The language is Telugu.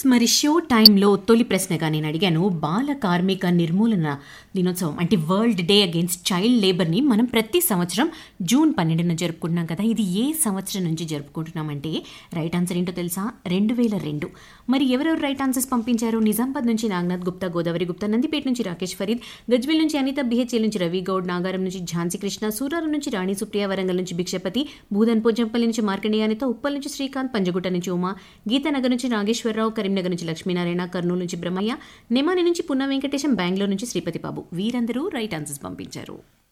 మరి షో టైంలో తొలి ప్రశ్నగా నేను అడిగాను బాల కార్మిక నిర్మూలన దినోత్సవం అంటే వరల్డ్ డే అగేన్స్ట్ చైల్డ్ లేబర్ని మనం ప్రతి సంవత్సరం జూన్ పన్నెండున జరుపుకుంటున్నాం కదా ఇది ఏ సంవత్సరం నుంచి జరుపుకుంటున్నామంటే రైట్ ఆన్సర్ ఏంటో తెలుసా రెండు వేల రెండు మరి ఎవరెవరు రైట్ ఆన్సర్స్ పంపించారు నిజామాబాద్ నుంచి నాగనాథ్ గుప్తా గోదావరి గుప్తా నందిపేట నుంచి రాకేష్ ఫరీద్ గజ్వేల్ నుంచి అనిత బిహెచ్ఎల్ నుంచి రవి గౌడ్ నాగారం నుంచి ఝాన్సీ కృష్ణ సూరారం నుంచి రాణి సుప్రియ వరంగల్ నుంచి భిక్షపతి భూదన్ పోజంపల్లి నుంచి మార్కండేయ అనిత ఉప్పల్ నుంచి శ్రీకాంత్ పంజగుట్ట నుంచి ఉమా గీతానగర్ నుంచి నాగేశ్వరరావు కరీంనగర్ నుంచి లక్ష్మీనారాయణ కర్నూలు నుంచి బ్రహ్మయ్య నెమాని నుంచి పున్న వెంకటేశం బెంగళూరు నుంచి శ్రీపతి బాబు వీరందరూ రైట్ ఆన్సర్స్ పంపించారు